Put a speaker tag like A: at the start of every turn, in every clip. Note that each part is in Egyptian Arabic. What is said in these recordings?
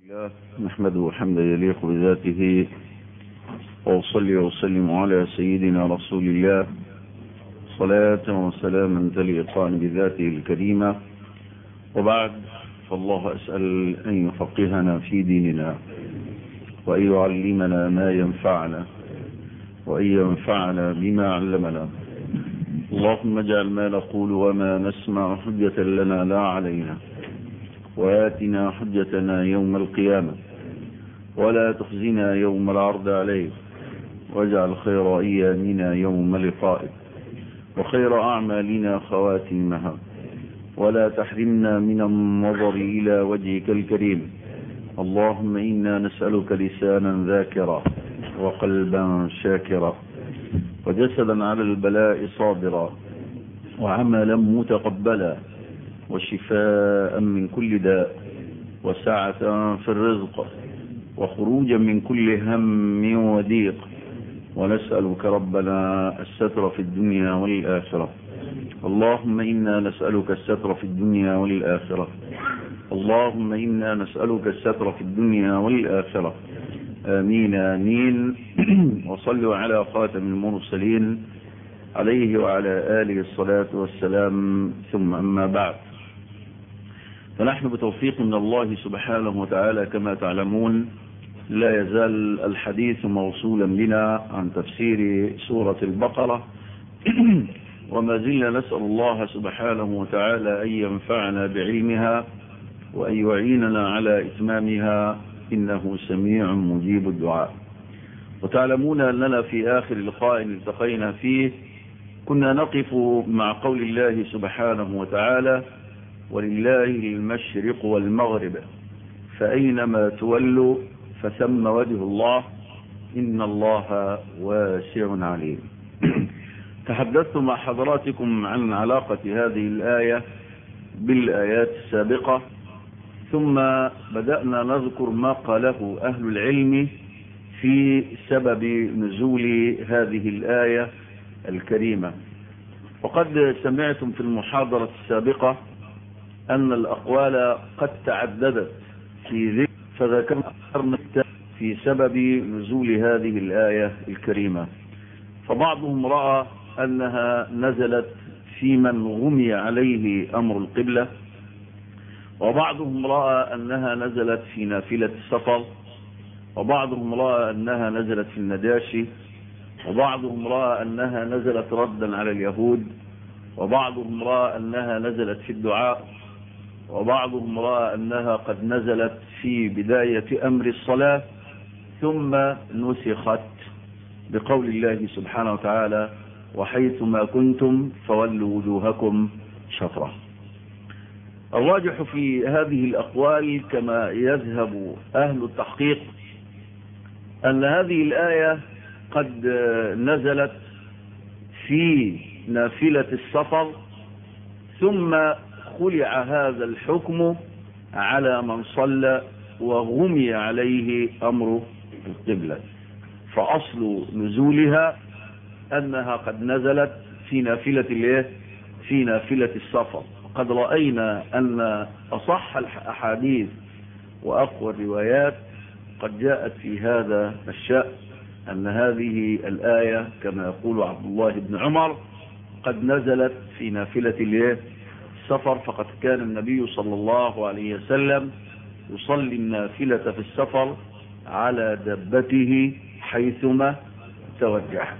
A: الله نحمده حمدا يليق بذاته وأصلي وأسلم على سيدنا رسول الله صلاة وسلاما تليقان بذاته الكريمة وبعد فالله أسأل أن يفقهنا في ديننا وأن يعلمنا ما ينفعنا وأن ينفعنا بما علمنا اللهم اجعل ما نقول وما نسمع حجة لنا لا علينا وآتنا حجتنا يوم القيامة ولا تخزنا يوم العرض عليك واجعل خير أيامنا يوم لقائك وخير أعمالنا خواتمها ولا تحرمنا من النظر إلى وجهك الكريم اللهم إنا نسألك لسانا ذاكرا وقلبا شاكرا وجسدا على البلاء صابرا وعملا متقبلا وشفاء من كل داء وسعة في الرزق وخروجا من كل هم وضيق ونسألك ربنا الستر في الدنيا والآخرة اللهم إنا نسألك الستر في الدنيا والآخرة اللهم إنا نسألك الستر في الدنيا والآخرة آمين آمين وصلوا على خاتم المرسلين عليه وعلى آله الصلاة والسلام ثم أما بعد فنحن بتوفيق من الله سبحانه وتعالى كما تعلمون لا يزال الحديث موصولا بنا عن تفسير سورة البقرة وما زلنا نسأل الله سبحانه وتعالى أن ينفعنا بعلمها وأن يعيننا على إتمامها إنه سميع مجيب الدعاء وتعلمون أننا في آخر لقاء التقينا فيه كنا نقف مع قول الله سبحانه وتعالى ولله المشرق والمغرب فأينما تولوا فثم وجه الله إن الله واسع عليم تحدثت مع حضراتكم عن علاقة هذه الآية بالآيات السابقة ثم بدأنا نذكر ما قاله أهل العلم في سبب نزول هذه الآية الكريمة وقد سمعتم في المحاضرة السابقة أن الأقوال قد تعددت في ذكر فذكرنا في سبب نزول هذه الآية الكريمة فبعضهم رأى أنها نزلت في من غمي عليه أمر القبلة وبعضهم رأى أنها نزلت في نافلة السفر وبعضهم رأى أنها نزلت في النجاشي وبعضهم رأى أنها نزلت ردا على اليهود وبعضهم رأى أنها نزلت في الدعاء وبعضهم رأى أنها قد نزلت في بداية أمر الصلاة ثم نسخت بقول الله سبحانه وتعالى وحيثما كنتم فولوا وجوهكم شطرة الراجح في هذه الأقوال كما يذهب أهل التحقيق أن هذه الآية قد نزلت في نافلة السفر ثم خلع هذا الحكم على من صلى وغمي عليه أمر القبلة فأصل نزولها أنها قد نزلت في نافلة الايه في نافلة السفر قد رأينا أن أصح الأحاديث وأقوى الروايات قد جاءت في هذا الشأن أن هذه الآية كما يقول عبد الله بن عمر قد نزلت في نافلة الايه السفر فقد كان النبي صلى الله عليه وسلم يصلي النافلة في السفر على دبته حيثما توجهت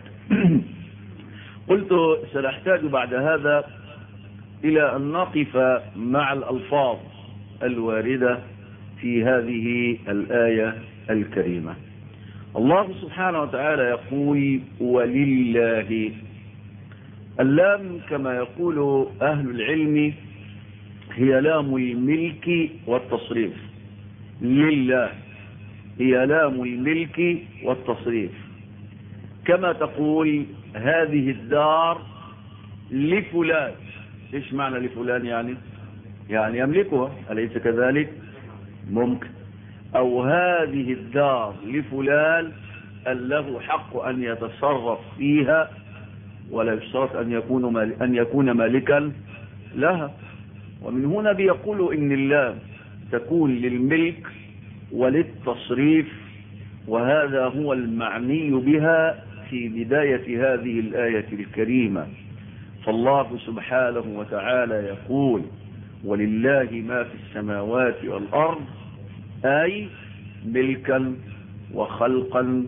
A: قلت سنحتاج بعد هذا إلى أن نقف مع الألفاظ الواردة في هذه الآية الكريمة الله سبحانه وتعالى يقول ولله اللام كما يقول أهل العلم هي لام الملك والتصريف لله هي لام الملك والتصريف كما تقول هذه الدار لفلان ايش معنى لفلان يعني يعني يملكها أليس كذلك ممكن أو هذه الدار لفلان له حق أن يتصرف فيها ولا يشترط أن يكون, مال أن يكون مالكا لها ومن هنا بيقولوا إن الله تكون للملك وللتصريف وهذا هو المعني بها في بداية هذه الآية الكريمة فالله سبحانه وتعالى يقول ولله ما في السماوات والأرض أي ملكا وخلقا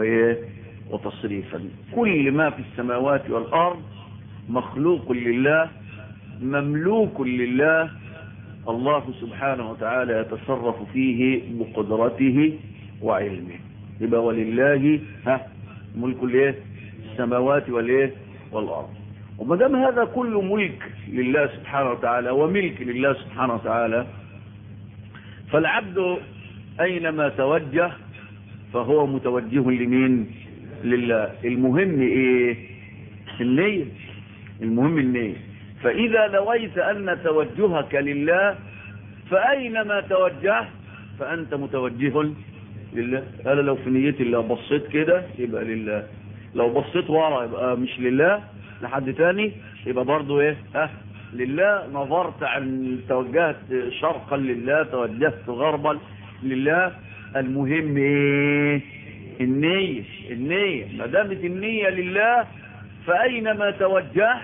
A: وتصريفا كل ما في السماوات والأرض مخلوق لله مملوك لله الله سبحانه وتعالى يتصرف فيه بقدرته وعلمه يبقى ولله ها ملك الايه السماوات والايه والارض وما دام هذا كله ملك لله سبحانه وتعالى وملك لله سبحانه وتعالى فالعبد اينما توجه فهو متوجه لمين لله المهم ايه النية المهم النية فاذا نويت ان توجهك لله فاينما توجهت فانت متوجه لله انا لو في نيتي لو بصيت كده يبقى لله لو بصيت ورا يبقى مش لله لحد تاني يبقى برضو ايه ها لله نظرت عن توجهت شرقا لله توجهت غربا لله المهم ايه النية النية ما دامت النية لله فأينما توجهت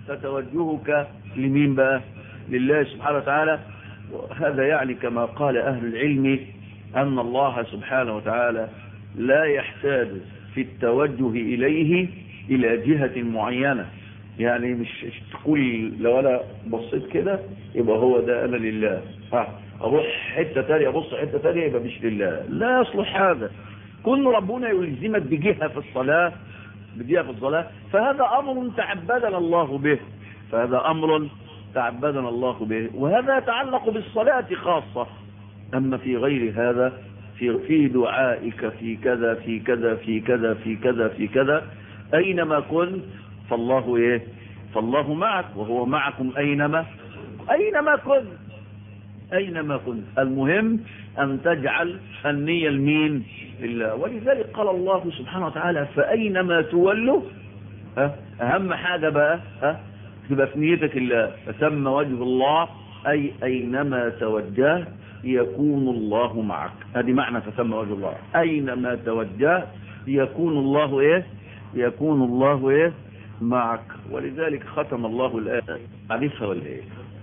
A: فتوجهك لمين بقى لله سبحانه وتعالى وهذا يعني كما قال أهل العلم أن الله سبحانه وتعالى لا يحتاج في التوجه إليه إلى جهة معينة يعني مش تقول لو أنا بصيت كده يبقى هو ده أنا لله ها أروح حتة تانية أبص حتة تانية يبقى مش لله لا يصلح هذا كن ربنا يلزمك بجهة في الصلاة بجهة في الصلاة فهذا أمر تعبدنا الله به فهذا أمر تعبدنا الله به وهذا يتعلق بالصلاة خاصة أما في غير هذا في, في دعائك في كذا في كذا في كذا في كذا في كذا أينما كنت فالله إيه فالله معك وهو معكم أينما أينما كنت أينما كنت المهم أن تجعل النية المين لله ولذلك قال الله سبحانه وتعالى فأينما تولوا ها أهم حاجة بقى ها تبقى في نيتك الله فثم وجه الله أي أينما توجهت يكون الله معك هذه معنى فثم وجه الله أينما توجهت يكون الله إيه يكون الله إيه معك ولذلك ختم الله الآية عرفها ولا إيه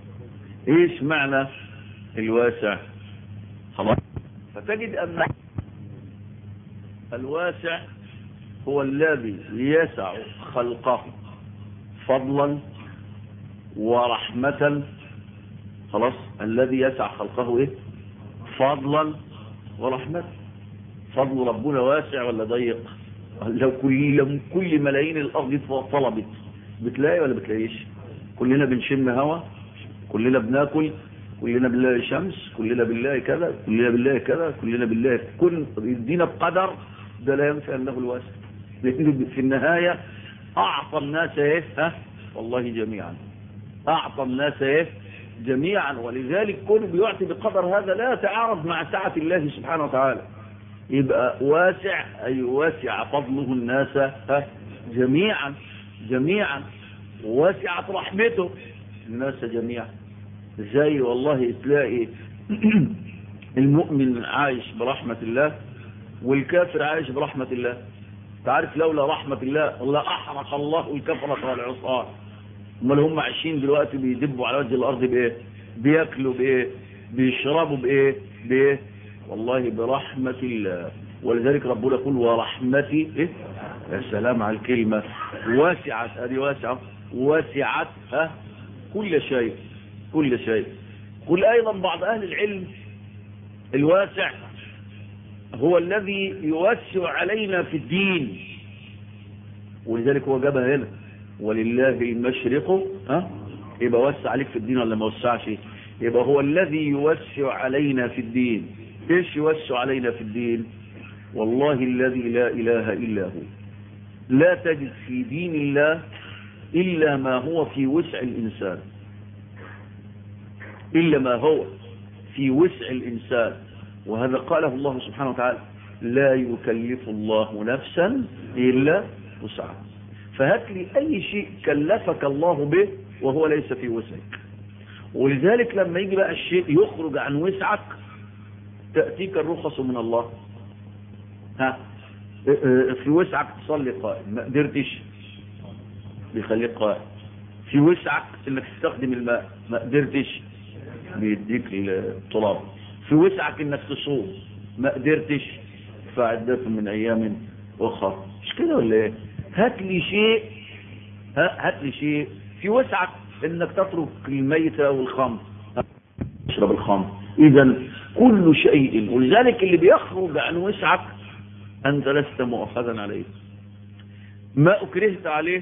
A: إيش معنى الواسع خلاص فتجد أن الواسع هو الذي يسع خلقه فضلا ورحمة خلاص الذي يسع خلقه ايه فضلا ورحمة فضل ربنا واسع ولا ضيق لو كل كل ملايين الارض طلبت بتلاقي ولا بتلاقيش كلنا بنشم هوا كلنا بناكل كلنا بالله شمس كلنا بالله كذا كلنا بالله كذا كلنا بالله كل يدينا بقدر ده لا ينفع انه الواسع لانه في النهايه اعطى الناس ايه ها والله جميعا اعطى الناس ايه جميعا ولذلك كل بيعطي بقدر هذا لا يتعارض مع سعة الله سبحانه وتعالى يبقى واسع أي واسع فضله الناس ها جميعا جميعا واسعت رحمته الناس جميعا زي والله تلاقي المؤمن عايش برحمة الله والكافر عايش برحمة الله تعرف لولا رحمة الله لا أحرق الله الكفرة والعصار امال هم عايشين دلوقتي بيدبوا على وجه الارض بايه بياكلوا بايه بيشربوا بايه بايه والله برحمة الله ولذلك ربنا يقول ورحمتي ايه يا سلام على الكلمة واسعت ادي واسعة واسعت ها كل شيء كل شيء قل ايضا بعض اهل العلم الواسع هو الذي يوسع علينا في الدين ولذلك هو جابها هنا ولله المشرق ها يبقى وسع عليك في الدين ولا ما وسعش يبقى هو الذي يوسع علينا في الدين ايش يوسع علينا في الدين والله الذي لا اله الا هو لا تجد في دين الله الا ما هو في وسع الانسان الا ما هو في وسع الانسان وهذا قاله الله سبحانه وتعالى لا يكلف الله نفسا الا وسعها فهات لي أي شيء كلفك الله به وهو ليس في وسعك ولذلك لما يجي بقى الشيء يخرج عن وسعك تأتيك الرخص من الله ها في وسعك تصلي قائم ما قدرتش بيخليك قائم في وسعك انك تستخدم الماء ما قدرتش بيديك التراب في وسعك انك تصوم ما قدرتش فعدة من ايام اخرى مش كده ولا ايه هات لي شيء ها هات لي شيء في وسعك انك تترك الميتة والخمر تشرب الخمر اذا كل شيء ولذلك اللي بيخرج عن وسعك انت لست مؤاخذا عليه ما اكرهت عليه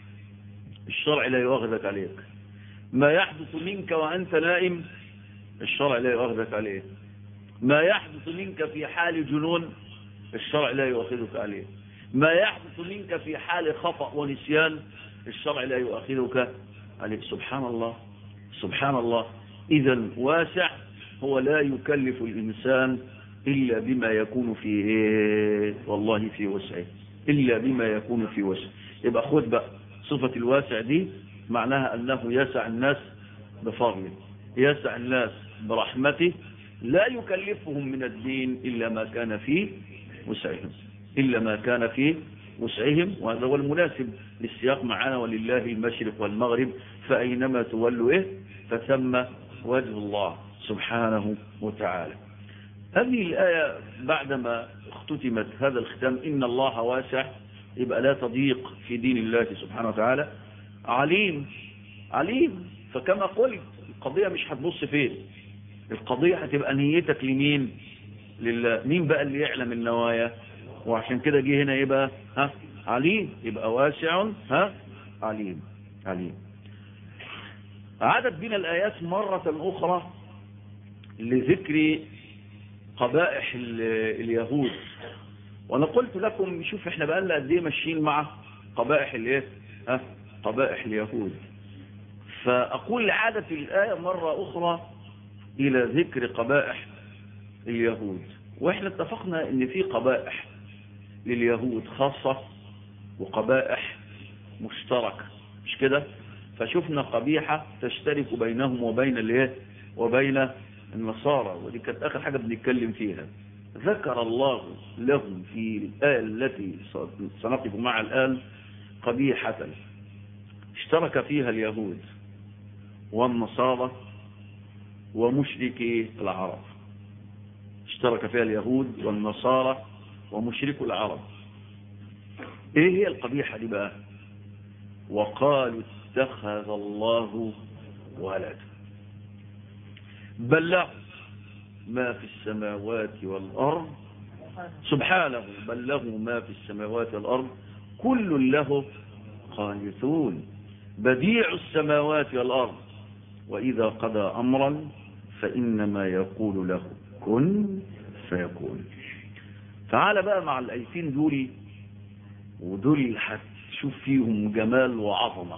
A: الشرع لا يؤاخذك عليك ما يحدث منك وانت نائم الشرع لا يؤاخذك عليه ما يحدث منك في حال جنون الشرع لا يؤاخذك عليه ما يحدث منك في حال خطأ ونسيان الشرع لا يؤاخذك عليه سبحان الله سبحان الله إذا واسع هو لا يكلف الإنسان إلا بما يكون فيه والله في وسعه إلا بما يكون في وسعه يبقى خذ بقى صفة الواسع دي معناها أنه يسع الناس بفضله يسع الناس برحمته لا يكلفهم من الدين إلا ما كان فيه وسعهم إلا ما كان فيه وسعهم وهذا هو المناسب للسياق معنا ولله المشرق والمغرب فأينما تولوا إيه فثم وجه الله سبحانه وتعالى هذه الآية بعدما اختتمت هذا الختام إن الله واسع يبقى لا تضيق في دين الله سبحانه وتعالى عليم عليم فكما قلت القضية مش هتبص فين القضية هتبقى نيتك لمين لله مين بقى اللي يعلم النوايا وعشان كده جه هنا يبقى ها عليم يبقى واسع ها عليم عليم عدد بنا الآيات مرة أخرى لذكر قبائح اليهود وانا قلت لكم شوف احنا بقى لنا قد ايه ماشيين مع قبائح الايه ها قبائح اليهود فاقول عادة الايه مرة اخرى الى ذكر قبائح اليهود واحنا اتفقنا ان في قبائح لليهود خاصة وقبائح مشتركة مش كده فشفنا قبيحة تشترك بينهم وبين الايه وبين النصارى ودي كانت اخر حاجة بنتكلم فيها ذكر الله لهم في الآية التي سنقف معها الآن قبيحة اشترك فيها اليهود والنصارى ومشركي العرب اشترك فيها اليهود والنصارى ومشركو العرب ايه هي القبيحة دي بقى وقالوا اتخذ الله ولدا بل له ما في السماوات والأرض سبحانه بل له ما في السماوات والأرض كل له قانتون بديع السماوات والأرض وإذا قضى أمرا فإنما يقول له كن فيكون تعال بقى مع الأيتين دول ودول هتشوف فيهم جمال وعظمة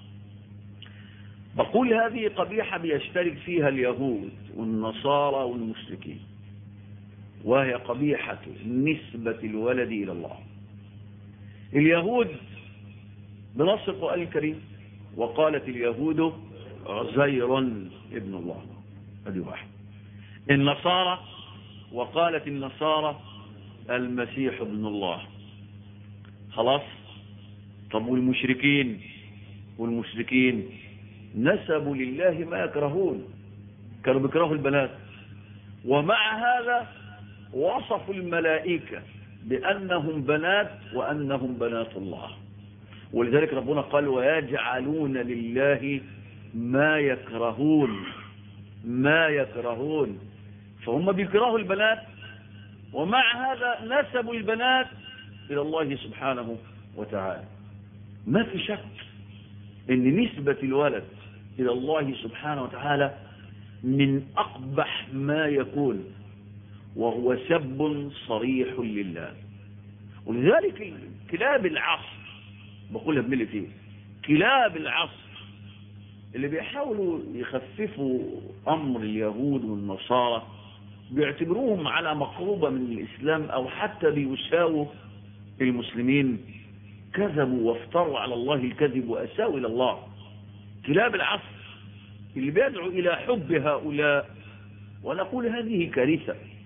A: بقول هذه قبيحة بيشترك فيها اليهود والنصارى والمشركين وهي قبيحة نسبة الولد إلى الله اليهود بنص القرآن الكريم وقالت اليهود عزير ابن الله هذه واحد النصارى وقالت النصارى المسيح ابن الله خلاص طب والمشركين والمشركين نسبوا لله ما يكرهون كانوا بيكرهوا البنات ومع هذا وصفوا الملائكة بأنهم بنات وأنهم بنات الله ولذلك ربنا قال ويجعلون لله ما يكرهون ما يكرهون فهم بيكرهوا البنات ومع هذا نسبوا البنات إلى الله سبحانه وتعالى ما في شك ان نسبة الولد إلى الله سبحانه وتعالى من أقبح ما يكون وهو سب صريح لله ولذلك كلاب العصر بقولها بملي فيه كلاب العصر اللي بيحاولوا يخففوا أمر اليهود والنصارى بيعتبروهم على مقروبة من الإسلام أو حتى بيساووا المسلمين كذبوا وافتروا على الله الكذب وأساءوا إلى الله كلاب العصر اللي بيدعو إلى حب هؤلاء ونقول هذه كارثة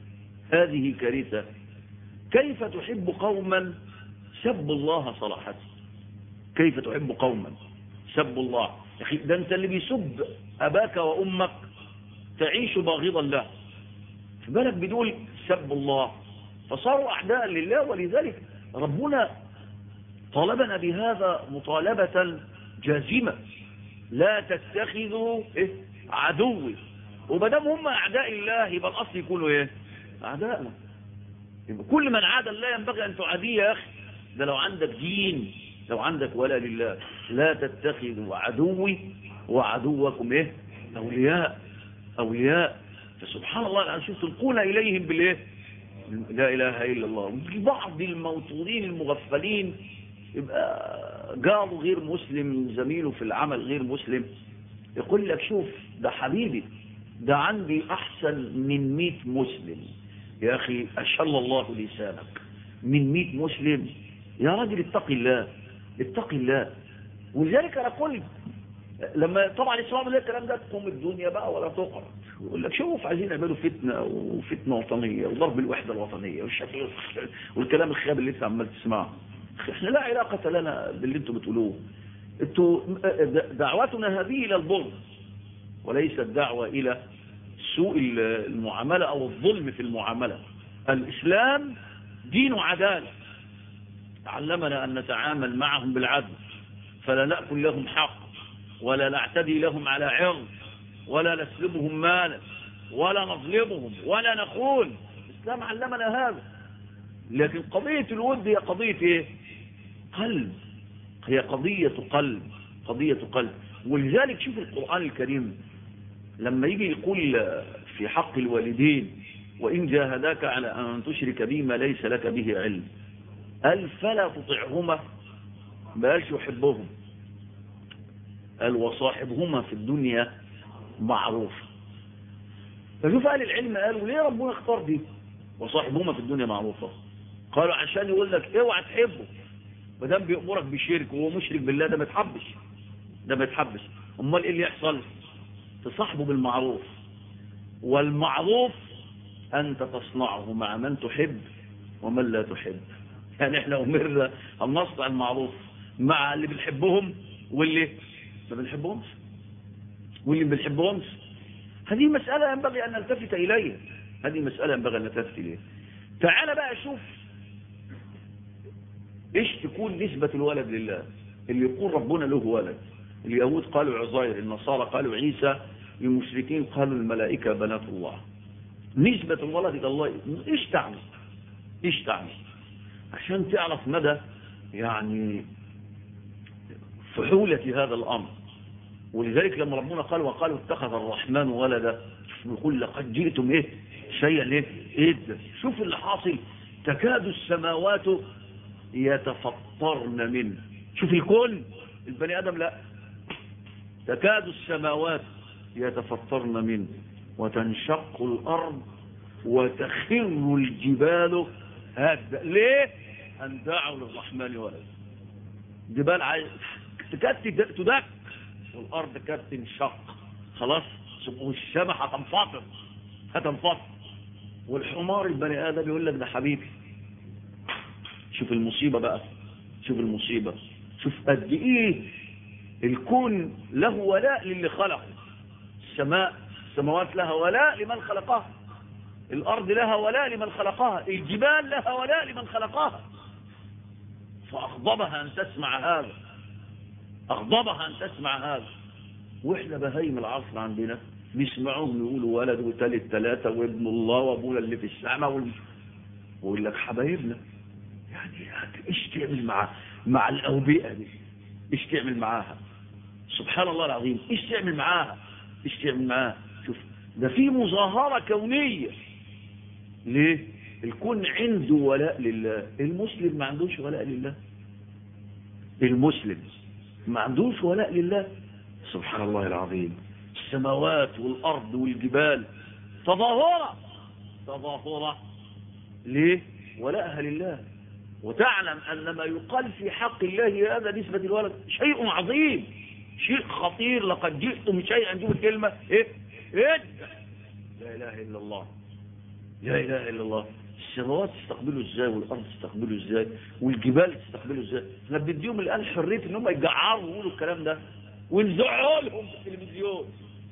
A: هذه كارثة كيف تحب قوما سبوا الله صراحة كيف تحب قوما سبوا الله يا أخي ده أنت اللي بيسب أباك وأمك تعيش باغضا له في بالك بدول سبوا الله فصاروا أعداء لله ولذلك ربنا طالبنا بهذا مطالبة جازمة لا تتخذوا إيه؟ عدوي ومدام هم أعداء الله يبقى الأصل يكونوا إيه أعداءنا يبقى كل من عاد الله ينبغي أن تعاديه يا أخي ده لو عندك دين لو عندك ولا لله لا تتخذوا عدوي وعدوكم إيه أولياء أولياء فسبحان الله الآن شوف تلقون إليهم بالإيه لا إله إلا الله بعض الموطورين المغفلين يبقى جاره غير مسلم زميله في العمل غير مسلم يقول لك شوف ده حبيبي ده عندي أحسن من مئة مسلم يا أخي أشل الله لسانك من مئة مسلم يا راجل اتق الله اتق الله ولذلك أنا قلت لما طبعا الإسلام ده الكلام ده تقوم الدنيا بقى ولا تقعد يقول لك شوف عايزين يعملوا فتنة وفتنة وطنية وضرب الوحدة الوطنية والشكل والكلام الخياب اللي انت عمال تسمعه احنا لا علاقة لنا باللي انتم بتقولوه انتوا دعوتنا هذه الى البغض وليست دعوة الى سوء المعاملة او الظلم في المعاملة الاسلام دين عدالة علمنا ان نتعامل معهم بالعدل فلا نأكل لهم حق ولا نعتدي لهم على عرض ولا نسلبهم مالا ولا نظلمهم ولا نخون الإسلام علمنا هذا لكن قضية الود هي قضية ايه قلب هي قضية قلب قضية قلب ولذلك شوف القرآن الكريم لما يجي يقول في حق الوالدين وإن جاهداك على أن تشرك بي ما ليس لك به علم قال فلا تطعهما بقالش يحبهم قال وصاحبهما في الدنيا معروف فشوف أهل العلم قالوا ليه ربنا اختار دي وصاحبهما في الدنيا معروفة قالوا عشان يقول لك اوعى تحبه ما دام بيأمرك بشرك وهو مشرك بالله ده ما يتحبش ده ما يتحبش امال ايه اللي يحصل تصاحبه بالمعروف والمعروف انت تصنعه مع من تحب ومن لا تحب يعني احنا امرنا ان نصنع المعروف مع اللي بنحبهم واللي ما بنحبهمش واللي ما بنحبهمش هذه مسألة ينبغي أن نلتفت إليها هذه مسألة ينبغي أن نلتفت إليها تعال بقى شوف إيش تكون نسبة الولد لله اللي يقول ربنا له ولد اليهود قالوا عزير النصارى قالوا عيسى المشركين قالوا الملائكة بنات الله نسبة الولد إلى الله إيش تعني إيش تعني عشان تعرف مدى يعني فحولة هذا الأمر ولذلك لما ربنا قال وقالوا اتخذ الرحمن ولدا يقول لقد جئتم ايه شيئا ايه ايه ده شوف اللي حاصل تكاد السماوات يتفطرن منه شوف الكون البني ادم لا تكاد السماوات يتفطرن منه وتنشق الارض وتخر الجبال هكذا ليه ان دعوا للرحمن ولدا جبال عايز تكاد تدك والارض كانت تنشق خلاص والسماء هتنفطر هتنفطر والحمار البني ادم يقول لك ده حبيبي شوف المصيبه بقى شوف المصيبه شوف قد ايه الكون له ولاء للي خلقه السماء السماوات لها ولاء لمن خلقها الارض لها ولاء لمن خلقها الجبال لها ولاء لمن خلقها فاغضبها ان تسمع هذا أغضبها أن تسمع هذا وإحنا بهايم العصر عندنا بيسمعوهم يقولوا ولد وتالت ثلاثة وابن الله وابونا اللي في السماء وال... ويقول لك حبايبنا يعني ايش تعمل مع مع الأوبئة دي ايش تعمل معاها سبحان الله العظيم ايش تعمل معاها ايش تعمل معاها شوف ده في مظاهرة كونية ليه الكون عنده ولاء لله المسلم ما عندوش ولاء لله المسلم ما عندوش ولاء لله سبحان الله العظيم السماوات والأرض والجبال تظاهرة تظاهرة ليه ولاءها لله وتعلم أن ما يقال في حق الله هذا نسبة الولد شيء عظيم شيء خطير لقد جئتم شيئا جوا الكلمة ايه ايه لا اله الا الله لا اله الا الله السماوات تستقبله ازاي والارض تستقبله ازاي والجبال تستقبله ازاي احنا بنديهم الان حريه ان هم يجعروا ويقولوا الكلام ده ونزعوا لهم في التلفزيون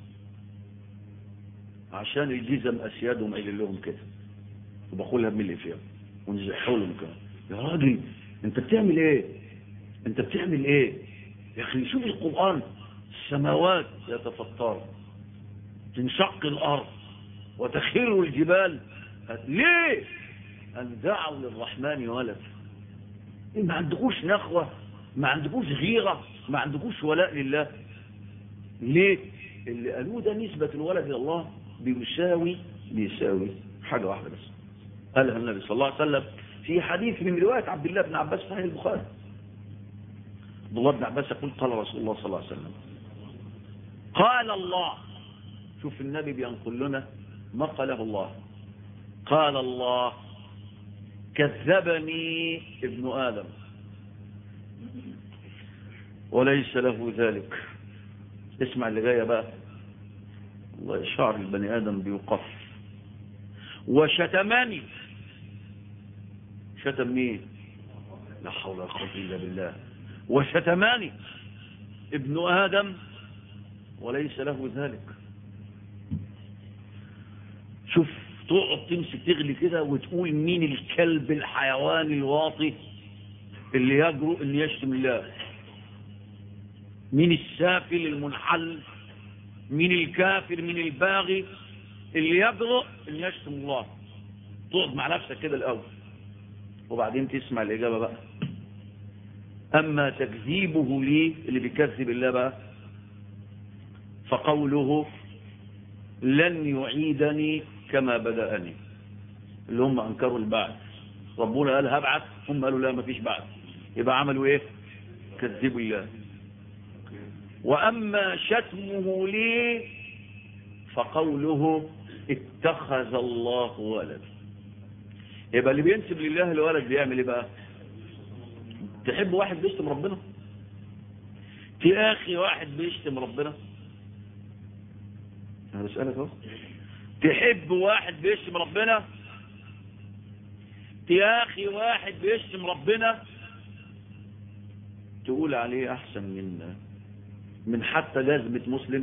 A: عشان يلزم اسيادهم قايل لهم كده وبقولها من اللي فيهم ونزعوا لهم كده يا راجل انت بتعمل ايه انت بتعمل ايه يا اخي شوف القران السماوات يتفطر تنشق الارض وتخير الجبال ليه ان دعوا للرحمن ولد ما عندكوش نخوة ما عندكوش غيرة ما عندكوش ولاء لله ليه اللي قالوه ده نسبة الولد الى الله بيساوي بيساوي حاجة واحدة بس قالها النبي صلى الله عليه وسلم في حديث من رواية عبد الله بن عباس صحيح البخاري عبد الله بن عباس يقول قال رسول الله صلى الله عليه وسلم قال الله شوف النبي بينقل لنا ما قاله الله قال الله كذبني ابن آدم وليس له ذلك اسمع اللي جايه بقى الله شعر البني آدم بيوقف وشتمني شتم مين لا حول ولا قوه الا بالله وشتمني ابن آدم وليس له ذلك شوف تقعد تمسك تغلي كده وتقول مين الكلب الحيوان الواطي اللي يجرؤ ان يشتم الله مين السافل المنحل مين الكافر مين الباغي اللي يجرؤ ان يشتم الله تقعد مع نفسك كده الاول وبعدين تسمع الاجابه بقى اما تكذيبه لي اللي بيكذب الله بقى فقوله لن يعيدني كما بدأني اللي هم أنكروا البعث ربنا قال هبعث هم قالوا لا ما فيش بعث يبقى عملوا ايه كذبوا الله وأما شتمه لي فقوله اتخذ الله ولد يبقى اللي بينسب لله الولد بيعمل ايه بقى تحب واحد بيشتم ربنا تلاخي واحد بيشتم ربنا انا بسألك اهو تحب واحد بيشتم ربنا تياخي واحد بيشتم ربنا تقول عليه احسن من من حتى جذبة مسلم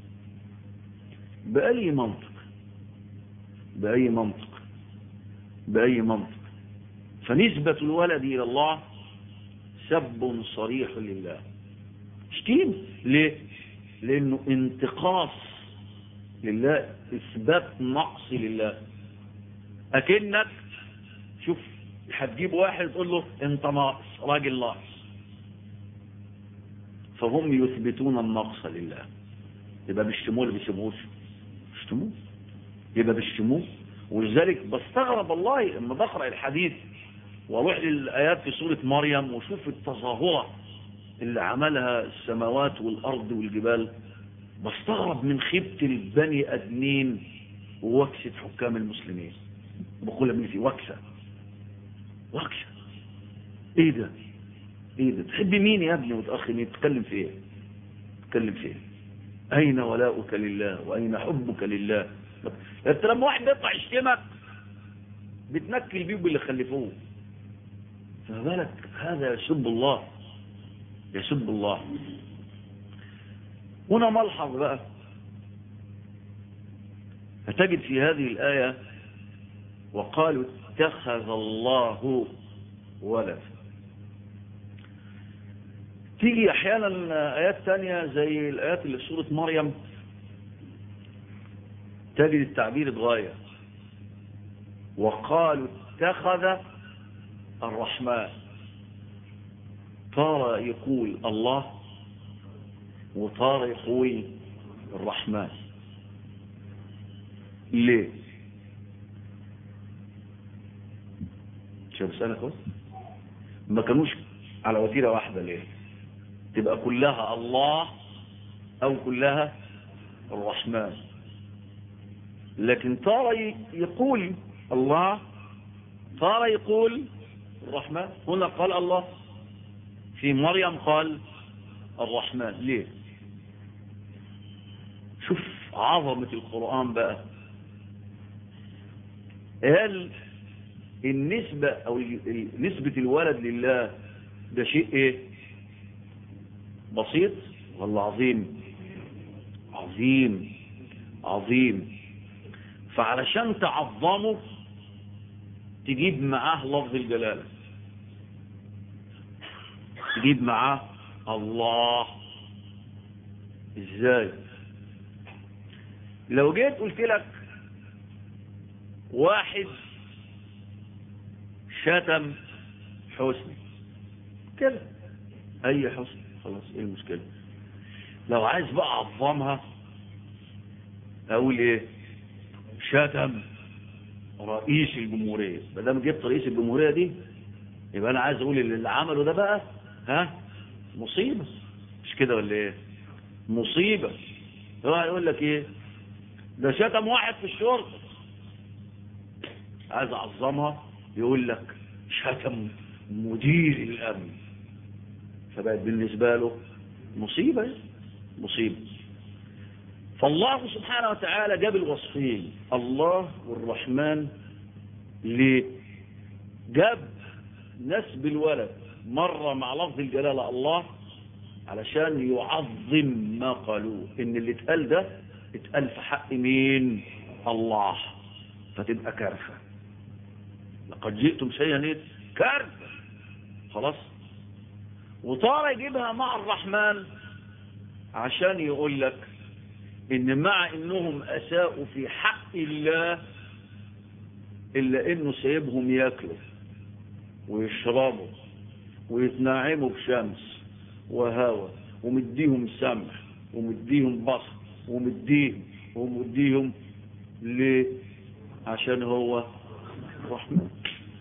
A: بأي منطق بأي منطق بأي منطق فنسبة الولد إلى الله سب صريح لله شتيم ليه لأنه انتقاص لله إثبات نقص لله أكنك شوف هتجيب واحد تقول له انت ناقص راجل ناقص فهم يثبتون النقص لله يبقى بيشتموه ولا بيشتموش بيشتموه يبقى بيشتموه ولذلك بستغرب والله لما بقرا الحديث واروح للايات في سوره مريم وشوف التظاهره اللي عملها السماوات والارض والجبال بستغرب من خيبه البني ادمين ووكسه حكام المسلمين بقولها من في وكسه وكسه ايه ده ايه ده تحب مين يا ابني وتأخي مين تتكلم في ايه تتكلم في ايه اين ولاؤك لله واين حبك لله انت لما واحد بيطلع يشتمك بتنكل بيه باللي خلفوه فما بالك هذا يسب الله يسب الله هنا ملحظ بقى فتجد في هذه الآية وقالوا اتخذ الله ولد تيجي احيانا ايات تانية زي الايات اللي في سورة مريم تجد التعبير اتغير وقالوا اتخذ الرحمن طار يقول الله وطار يقول الرحمن ليه شو بسألك بس ما كانوش على وتيرة واحدة ليه تبقى كلها الله او كلها الرحمن لكن ترى يقول الله ترى يقول الرحمن هنا قال الله في مريم قال الرحمن ليه شوف عظمة القرآن بقى هل النسبة او ال- ال- نسبة الولد لله ده شيء ايه بسيط ولا عظيم عظيم عظيم فعلشان تعظمه تجيب معاه لفظ الجلالة تجيب معاه الله ازاي لو جيت قلت لك واحد شتم حسني كده اي حسن خلاص ايه المشكلة لو عايز بقى اعظمها اقول ايه شتم رئيس الجمهورية ما دام جبت رئيس الجمهورية دي يبقى انا عايز اقول اللي اللي عمله ده بقى ها مصيبة مش كده ولا ايه مصيبة هو هيقول لك ايه ده شتم واحد في الشرطة عايز اعظمها يقول لك شتم مدير الامن فبقت بالنسبة له مصيبة مصيبة فالله سبحانه وتعالى جاب الوصفين الله والرحمن ليه جاب نسب الولد مرة مع لفظ الجلالة الله علشان يعظم ما قالوه ان اللي اتقال ده اتقال في حق مين الله فتبقى كارثة لقد جئتم شيئا ايه كارثة خلاص وطار يجيبها مع الرحمن عشان يقول لك ان مع انهم اساءوا في حق الله الا انه سيبهم ياكلوا ويشربوا ويتنعموا بشمس وهواء ومديهم سمع ومديهم بصر ومديهم ومديهم ليه عشان هو الرحمن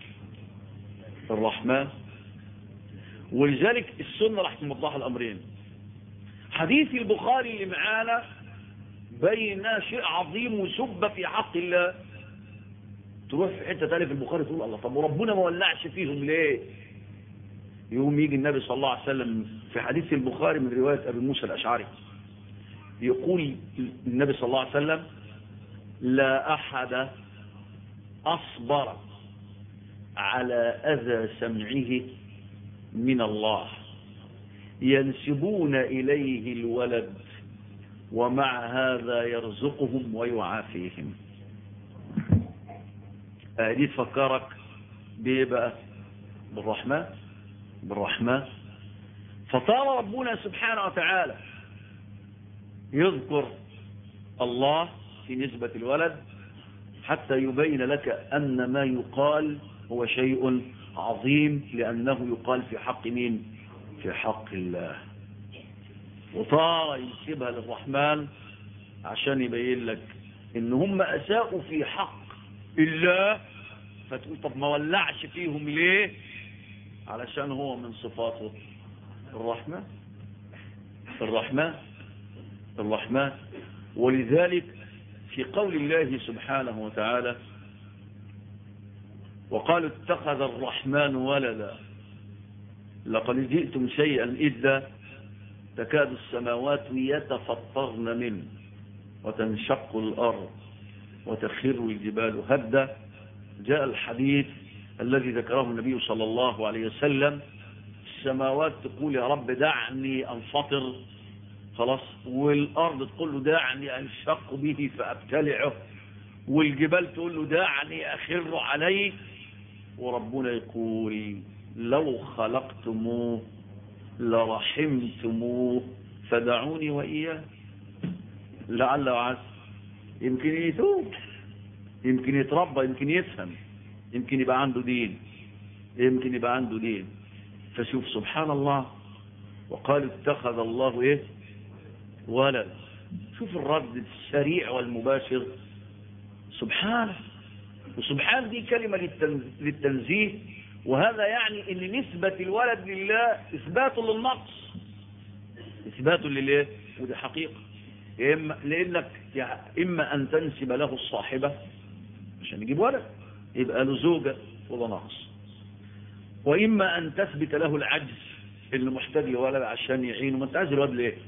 A: الرحمن ولذلك السنة راح توضح الأمرين حديث البخاري اللي معانا بين شيء عظيم وسب في حق الله تروح في حتة تانية في البخاري تقول الله طب وربنا ما ولعش فيهم ليه يوم يجي النبي صلى الله عليه وسلم في حديث البخاري من رواية أبي موسى الأشعري يقول النبي صلى الله عليه وسلم لا أحد أصبر على أذى سمعه من الله ينسبون إليه الولد ومع هذا يرزقهم ويعافيهم دي تفكرك بيه بقى بالرحمن بالرحمن فطال ربنا سبحانه وتعالى يذكر الله في نسبة الولد حتى يبين لك أن ما يقال هو شيء عظيم لأنه يقال في حق مين في حق الله وطار ينسبها للرحمن عشان يبين لك ان هم اساءوا في حق الله فتقول طب ما ولعش فيهم ليه علشان هو من صفاته الرحمن الرحمن الرحمن ولذلك في قول الله سبحانه وتعالى وقالوا اتخذ الرحمن ولدا لقد جئتم شيئا إذا تكاد السماوات يتفطرن منه وتنشق الأرض وتخر الجبال هدا جاء الحديث الذي ذكره النبي صلى الله عليه وسلم السماوات تقول يا رب دعني أنفطر خلاص والأرض تقول له دعني أنشق به فأبتلعه والجبال تقول له دعني أخر عليه وربنا يقول لو خلقتموه لرحمتموه فدعوني وإياه لعل وعسى يمكن يتوب يمكن يتربى يمكن يفهم يمكن يبقى عنده دين يمكن يبقى عنده دين فشوف سبحان الله وقال اتخذ الله ايه ولد شوف الرد السريع والمباشر سبحانه وسبحان دي كلمة للتنزيه وهذا يعني ان نسبة الولد لله اثبات للنقص اثبات لله ودي حقيقة إما لانك اما ان تنسب له الصاحبة عشان يجيب ولد يبقى له زوجة وده نقص واما ان تثبت له العجز اللي محتاج لولد عشان يعينه ما انت عايز الولد ليه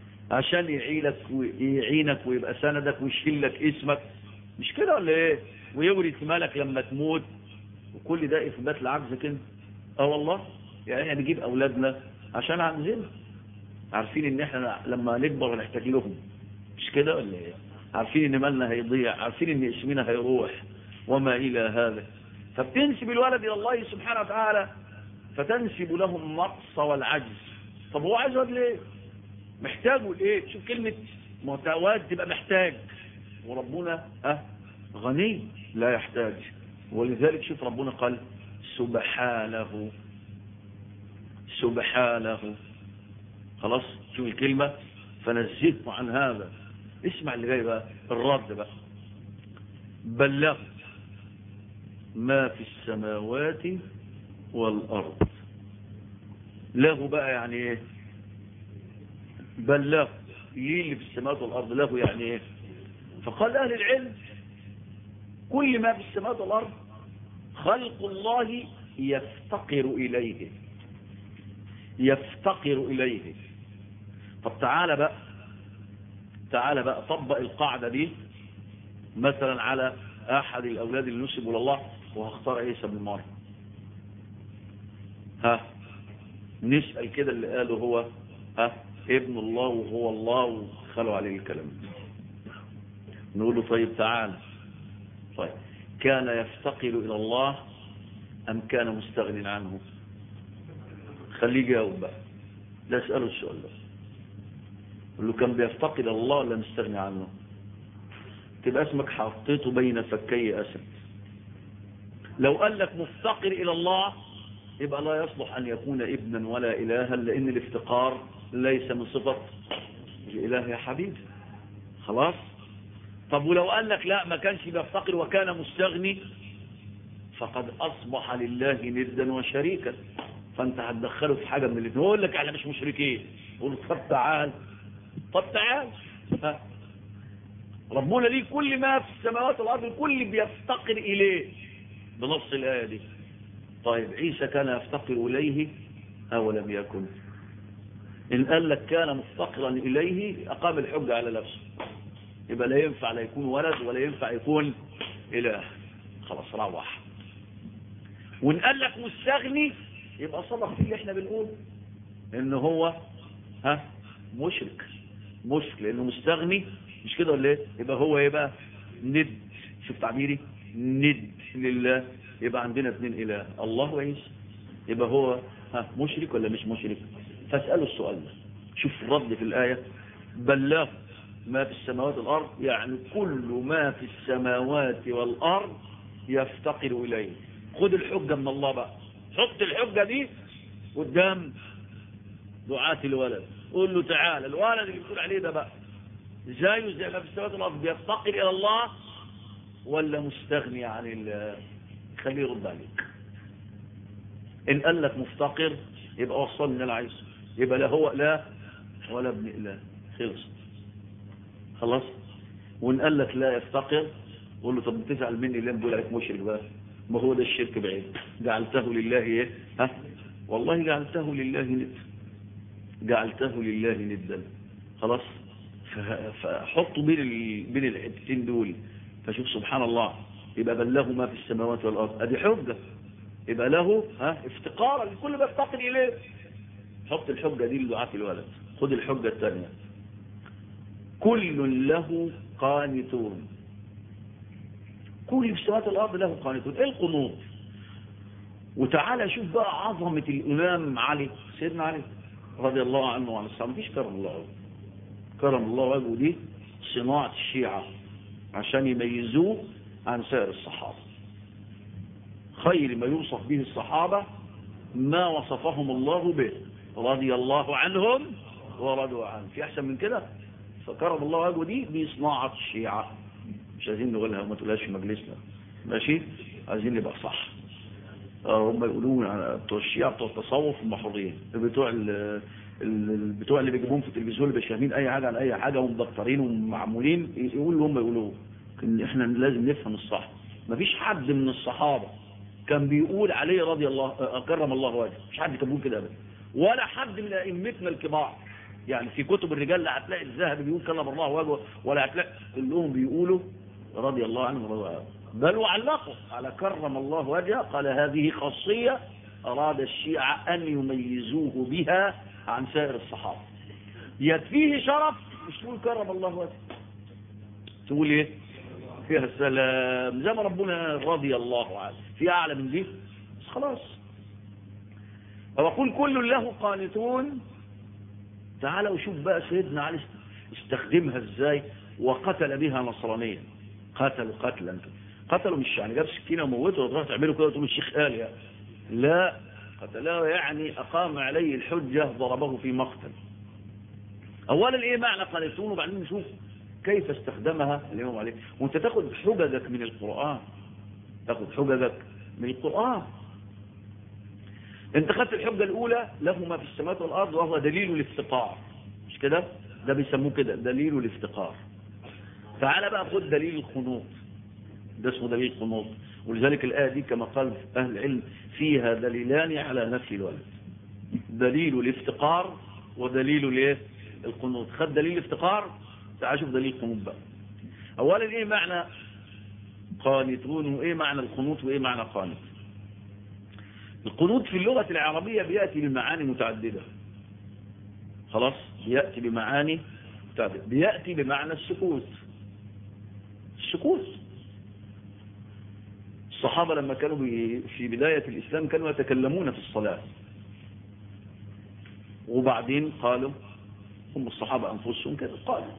A: عشان يعينك ويعينك ويبقى سندك ويشيل لك اسمك مش كده ولا ايه ويورث مالك لما تموت وكل ده اثبات لعجزك انت اه والله يعني احنا نجيب اولادنا عشان عجزنا عارفين ان احنا لما نكبر هنحتاج لهم مش كده ولا ايه عارفين ان مالنا هيضيع عارفين ان اسمنا هيروح وما الى هذا فبتنسب الولد الى الله سبحانه وتعالى فتنسب له النقص والعجز طب هو عايز ولد ليه محتاجه ليه شوف كلمة متواد تبقى محتاج وربنا أه غني لا يحتاج ولذلك شوف ربنا قال سبحانه سبحانه خلاص شوف الكلمة فنزهته عن هذا اسمع اللي جاي بقى الرد بقى بلغ ما في السماوات والأرض له بقى يعني ايه بلغ ليه اللي في السماوات والأرض له يعني ايه فقال أهل العلم كل ما في السماوات والأرض خلق الله يفتقر إليه يفتقر إليه طب تعالى بقى تعالى بقى طبق القاعدة دي مثلا على أحد الأولاد اللي نسبوا لله وهختار عيسى بن مريم ها نسأل كده اللي قاله هو ها ابن الله وهو الله وخلوا عليه الكلام نقول له طيب تعال طيب كان يفتقر إلى الله أم كان مستغن عنه خليه يجاوب بقى لا اسأله السؤال ده قل له كان بيفتقر إلى الله ولا مستغني عنه تبقى اسمك حطيته بين فكي أسد لو قال لك مفتقر إلى الله يبقى لا يصلح أن يكون ابنا ولا إلها لأن الافتقار ليس من صفة الإله يا حبيبي خلاص طب ولو قال لك لا ما كانش بيفتقر وكان مستغني فقد أصبح لله ندا وشريكا فأنت هتدخله في حاجة من الاثنين يقول لك احنا مش مشركين قول طب تعال طب تعال ها ربنا ليه كل ما في السماوات والأرض الكل بيفتقر إليه بنص الآية دي طيب عيسى كان يفتقر إليه أو لم يكن إن قال لك كان مفتقرا إليه أقام الحجة على نفسه يبقى لا ينفع لا يكون ولد ولا ينفع يكون إله خلاص روح وإن قال لك مستغني يبقى صدق في اللي احنا بنقول إن هو ها مشرك مشرك لأنه مستغني مش كده ولا ايه يبقى هو يبقى ند شوف تعبيري ند لله يبقى عندنا اثنين إله الله وعيسى يبقى هو ها مشرك ولا مش مشرك فاسألوا السؤال ده شوف الرد في الآية بلغ ما في السماوات والأرض يعني كل ما في السماوات والأرض يفتقر إليه خد الحجة من الله بقى حط الحجة دي قدام دعاة الولد قول له تعالى الولد اللي بتقول عليه ده بقى زيه زي ما في السماوات والأرض بيفتقر إلى الله ولا مستغني عن الله خليه يرد عليك إن قال لك مفتقر يبقى وصلني اللي انا عايزه يبقى لا هو لا ولا ابن إله خلص خلاص وإن قال لك لا يفتقر قول له طب بتزعل مني ليه بقول عليك مشرك بقى ما هو ده الشرك بعيد جعلته لله ايه ها والله جعلته لله ند جعلته لله ندا خلاص فحطوا بين ال... بين الحتتين دول فشوف سبحان الله يبقى بلغوا ما في السماوات والارض ادي حجه يبقى له ها افتقارا الكل بيفتقر اليه حط الحجه دي لدعاة الولد خد الحجه الثانيه كل له قانتون كل في السماوات والارض له قانتون ايه القنوط وتعالى شوف بقى عظمه الامام علي سيدنا علي رضي الله عنه وعن الصحابه مفيش كرم الله وجهه كرم الله وجهه دي صناعه الشيعه عشان يميزوه عن سائر الصحابه خير ما يوصف به الصحابة ما وصفهم الله به رضي الله عنهم ورضوا عنه في أحسن من كده فكرم الله وجهه دي بصناعة الشيعة مش عايزين نقولها وما تقولهاش في مجلسنا ماشي عايزين نبقى صح هم يقولون بتوع الشيعة بتوع التصوف المحروضين بتوع ال بتوع اللي بيجيبوهم في التلفزيون اللي مش فاهمين اي حاجه عن اي حاجه ومدكترين ومعمولين يقولوا هم يقولوه احنا لازم نفهم الصح مفيش حد من الصحابه كان بيقول عليه رضي الله كرم الله وجهه مش حد كان بيقول كده ابدا ولا حد من ائمتنا الكبار يعني في كتب الرجال لا هتلاقي الذهبي بيقول كرم الله وجهه ولا هتلاقي كلهم بيقولوا رضي الله عنه ورضوا عنه بل وعلقه على كرم الله وجهه قال هذه خاصية أراد الشيعة أن يميزوه بها عن سائر الصحابة يكفيه شرف مش تقول كرم الله وجهه تقول ايه فيها السلام زي ما ربنا رضي الله عنه في أعلى من دي بس خلاص وأقول كل له قانتون تعال وشوف بقى سيدنا علي استخدمها ازاي وقتل بها نصرانيا قتلوا قتلا قتلوا مش يعني جاب سكينه وموته وتروح تعملوا كده وتقول الشيخ قال يعني لا قتلاه يعني اقام عليه الحجه ضربه في مقتل اولا ايه معنى قانتون وبعدين نشوف كيف استخدمها الامام علي وانت تاخد حججك من القران تاخد حججك من القران انت خدت الحجة الاولى له ما في السماوات والارض وهو دليل الافتقار مش كده ده بيسموه كده دليل الافتقار تعال بقى خد دليل الخنوط ده اسمه دليل الخنوط ولذلك الآية دي كما قال أهل العلم فيها دليلان على نفي الولد دليل الافتقار ودليل الايه القنوط خد دليل الافتقار تعال شوف دليل القنوط بقى اولا ايه معنى قانتون وايه معنى القنوط وايه معنى قانت القنوط في اللغة العربية بيأتي بمعاني متعددة خلاص بيأتي بمعاني متعددة بيأتي بمعنى السكوت السكوت الصحابة لما كانوا في بداية الإسلام كانوا يتكلمون في الصلاة وبعدين قالوا هم الصحابة أنفسهم كانوا قالوا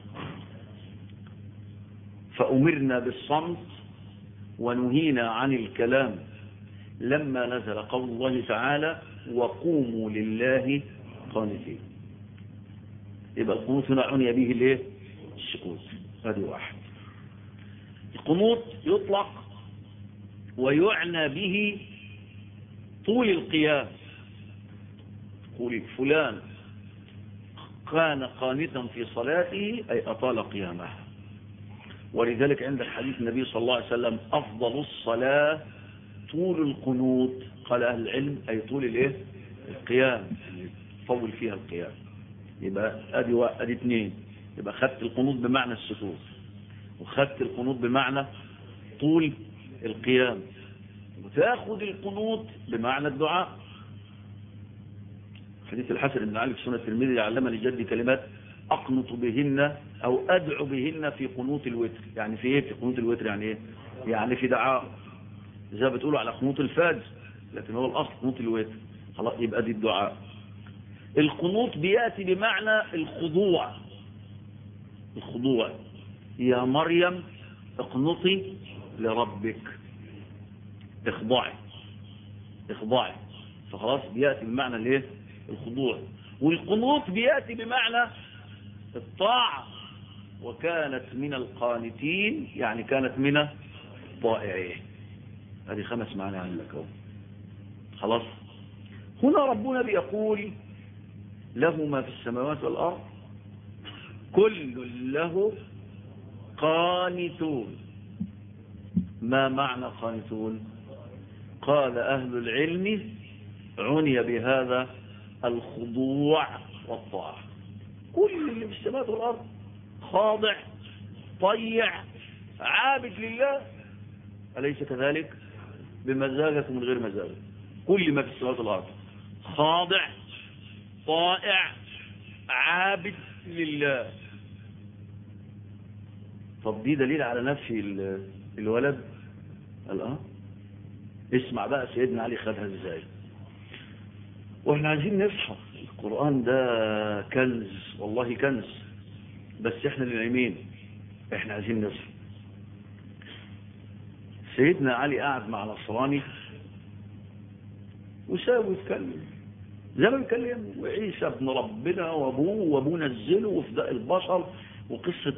A: فأمرنا بالصمت ونهينا عن الكلام لما نزل قول الله تعالى وقوموا لله قانتين يبقى القنوت هنا عني به الايه السكوت هذه واحد القنوت يطلق ويعنى به طول القيام قول فلان كان قانتا في صلاته أي أطال قيامه ولذلك عند الحديث النبي صلى الله عليه وسلم أفضل الصلاة طول القنوت قال أهل العلم أي طول الايه القيام طول فيها القيام يبقى ادي واحد ادي اثنين يبقى خدت القنوت بمعنى السكوت وخدت القنوت بمعنى طول القيام وتاخد القنوت بمعنى الدعاء حديث الحسن بن علي في سنة الترمذي علمني جدي كلمات أقنط بهن أو أدعو بهن في قنوت الوتر يعني في إيه في قنوت الوتر يعني إيه يعني في دعاء زي بتقولوا على قنوت الفجر لكن هو الأصل قنوت الوتر خلاص يبقى دي الدعاء القنوت بيأتي بمعنى الخضوع الخضوع يا مريم اقنطي لربك اخضعي اخضعي فخلاص بيأتي بمعنى الايه الخضوع والقنوت بيأتي بمعنى الطاعة وكانت من القانتين يعني كانت من الطائعين هذه خمس معاني عندك اهو خلاص هنا ربنا بيقول له ما في السماوات والأرض كل له قانتون ما معنى قانتون قال أهل العلم عني بهذا الخضوع والطاعة كل اللي في السماوات والأرض خاضع طيع عابد لله أليس كذلك بمزاجك من غير مزاجك كل ما في السماوات والأرض خاضع طائع عابد لله طب دي دليل على نفي الولد قال اه اسمع بقى سيدنا علي خدها ازاي واحنا عايزين نفهم القرآن ده كنز والله كنز بس احنا اللي نايمين احنا عايزين نفهم سيدنا علي قاعد مع نصراني وساوي يتكلم زي ما بيتكلم وعيسى ابن ربنا وابوه وابوه نزله وفداء البشر وقصة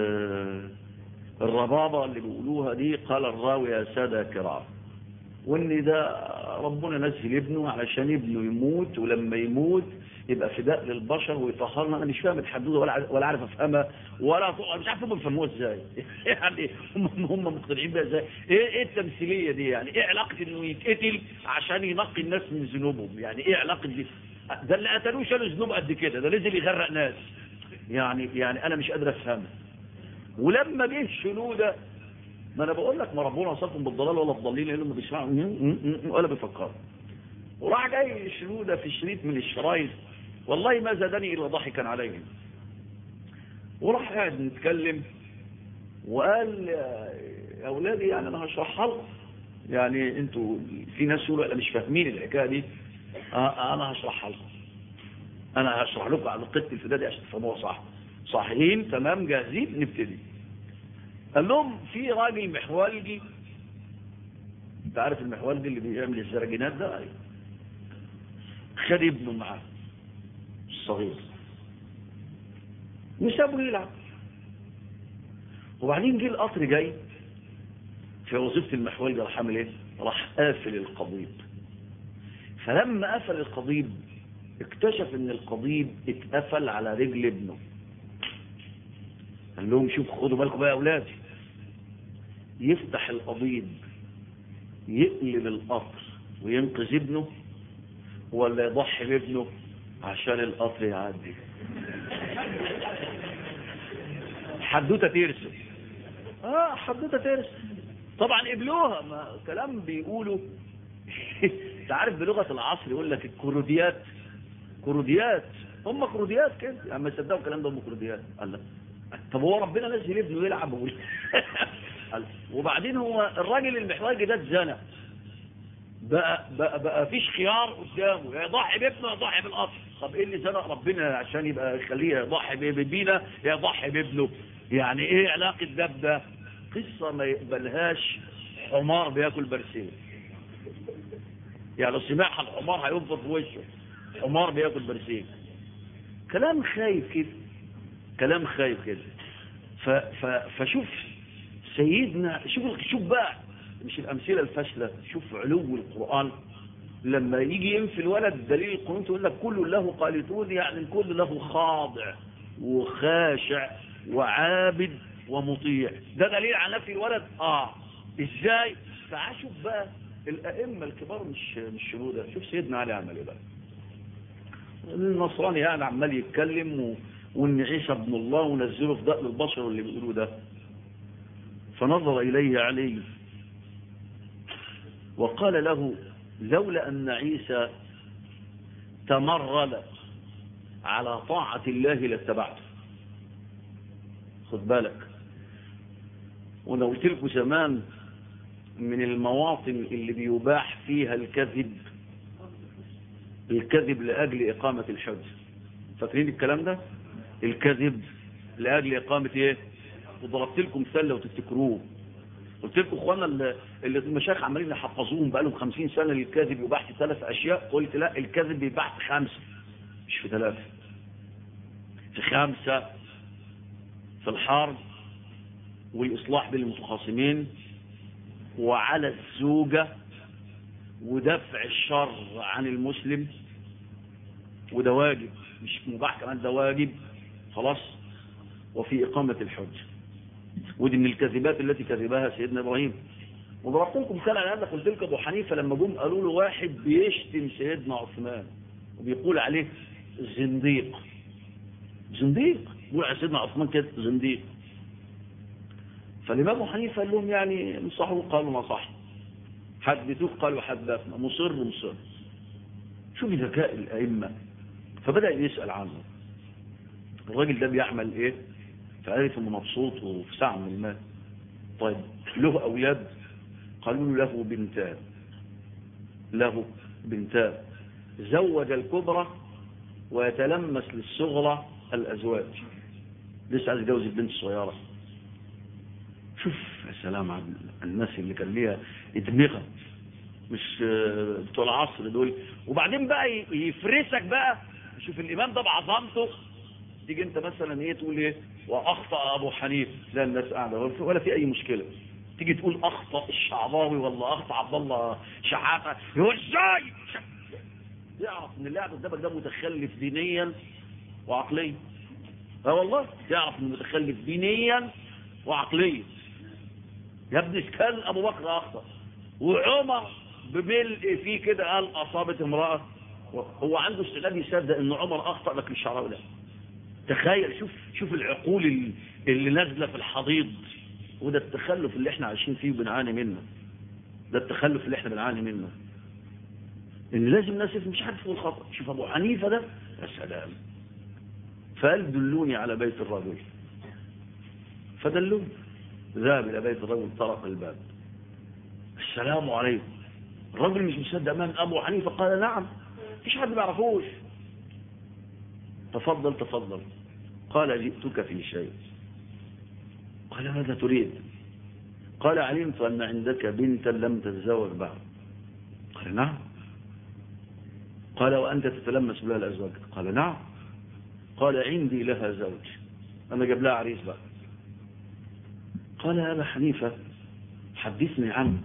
A: الربابة اللي بيقولوها دي قال الراوي يا سادة كرام وان ده ربنا نزل ابنه علشان ابنه يموت ولما يموت يبقى فداء للبشر ويطهرنا انا مش فاهم الحدوده ولا ولا عارف افهمها ولا مش عارف هم بيفهموها ازاي يعني هم هم مقتنعين بيها ازاي ايه ايه التمثيليه دي يعني ايه علاقه انه يتقتل عشان ينقي الناس من ذنوبهم يعني ايه علاقه دي ده اللي قتلوه شالوا ذنوب قد كده ده نزل يغرق ناس يعني يعني انا مش قادر افهمها ولما جه الشنوده ما انا بقول لك ما ربنا وصفهم بالضلال ولا الضالين لانهم ما بيسمعوا ولا بيفكروا وراح جاي شنودة في شريط من الشرايط والله ما زادني الا ضحكا عليهم وراح قاعد نتكلم وقال يا اولادي يعني انا هشرحها لكم يعني انتوا في ناس يقولوا انا مش فاهمين الحكايه دي آه انا هشرحها لكم انا هشرح لكم على قصه الفداء دي عشان تفهموها صح صحيحين تمام جاهزين نبتدي قال لهم في راجل محولجي انت عارف المحولجي اللي بيعمل الزرجينات ده خد ابنه معاه الصغير وسابه يلعب وبعدين جه القطر جاي في وظيفة المحولجي راح عامل ايه راح قافل القضيب فلما قفل القضيب اكتشف ان القضيب اتقفل على رجل ابنه قال لهم شوف خدوا بالكم بقى يا اولادي يفتح القضيب يقلب القطر وينقذ ابنه ولا يضحي بابنه عشان القطر يعدي حدوته ترسم اه حدوته ترسم طبعا قبلوها ما كلام بيقولوا انت عارف بلغه العصر يقول لك الكروديات كروديات هم كروديات كده يعني ما يصدقوا الكلام ده هم كروديات قال لا طب هو ربنا نزل ابنه يلعب ويقول وبعدين هو الراجل المحواجي ده اتزنق بقى بقى بقى فيش خيار قدامه يا يضحي بابنه يا يضحي بالقطر طب ايه اللي زنق ربنا عشان يبقى يخليه يضحي بينا يا يضحي بابنه يعني ايه علاقه ده بده قصه ما يقبلهاش حمار بياكل برسيم يعني لو سمعها الحمار هينفض في وشه حمار بياكل برسيم كلام خايف كده كلام خايف كده ف ف فشوف سيدنا شوف شوف بقى مش الامثله الفاشله شوف علو القران لما يجي ينفي الولد دليل القرآن تقول لك كل له قانتون يعني الكل له خاضع وخاشع وعابد ومطيع ده دليل على نفي الولد اه ازاي تعال شوف بقى الائمه الكبار مش مش شنوده شوف سيدنا علي عمل ايه بقى النصراني يعني عمال يتكلم و... وان عيسى ابن الله ونزله في دقن البشر واللي بيقولوا ده فنظر اليه علي وقال له لولا ان عيسى تمرد على طاعة الله لاتبعته خد بالك وانا قلت لكم زمان من المواطن اللي بيباح فيها الكذب الكذب لأجل إقامة الحج فاكرين الكلام ده الكذب لأجل إقامة إيه وضربت لكم مثال لو تفتكروه قلت لكم اخوانا اللي المشايخ عمالين يحفظوهم بقالهم 50 سنة للكذب يباح في ثلاث أشياء قلت لا الكذب بيباح في خمسة مش في ثلاثة في خمسة في الحرب والإصلاح بين المتخاصمين وعلى الزوجة ودفع الشر عن المسلم وده واجب مش مباح كمان ده واجب خلاص وفي إقامة الحج ودي من الكذبات التي كذبها سيدنا إبراهيم وضربت لكم مثال على هذا قلت لكم أبو حنيفة لما جم قالوا له واحد بيشتم سيدنا عثمان وبيقول عليه زنديق زنديق يقول على سيدنا عثمان كده زنديق فالإمام أبو حنيفة قال لهم يعني انصحوا قالوا ما صح حدثوه قالوا حدثنا مصر مصر شوف ذكاء الأئمة فبدأ يسأل عنه الراجل ده بيعمل ايه فعرف انه مبسوط وفي ساعة من المال طيب له أولاد قالوا له بنتان له بنتان زوج الكبرى ويتلمس للصغرى الأزواج لسه عايز يتجوز البنت الصغيرة شوف يا سلام على الناس اللي كان ليها ادمغه مش بتوع العصر دول وبعدين بقى يفرسك بقى شوف الامام ده بعظمته تيجي انت مثلا ايه تقول ايه واخطا ابو حنيفه لا الناس قاعده ولا في اي مشكله تيجي تقول اخطا الشعراوي ولا اخطا عبد الله شحاته هو ازاي يعرف ان اللاعب قدامك ده متخلف دينيا وعقليا اه والله يعرف انه متخلف دينيا وعقليا يا ابني كان ابو بكر اخطا وعمر بملء فيه كده قال اصابت امراه هو عنده استعداد يصدق ان عمر اخطا لكن الشعراوي لا تخيل شوف شوف العقول اللي نازله في الحضيض وده التخلف اللي احنا عايشين فيه وبنعاني منه ده التخلف اللي احنا بنعاني منه ان لازم الناس يفهم مش عارف الخطأ شوف ابو حنيفة ده يا سلام فقال دلوني على بيت الرجل فدلوني ذهب الى بيت الرجل طرق الباب السلام عليكم الرجل مش مصدق من ابو حنيفة قال نعم مفيش حد ما يعرفوش تفضل تفضل قال جئتك في شيء قال ماذا تريد قال علمت أن عندك بنتا لم تتزوج بعد قال نعم قال وأنت تتلمس بها الأزواج قال نعم قال عندي لها زوج أنا جاب لها عريس بقى قال يا أبا حنيفة حدثني عنه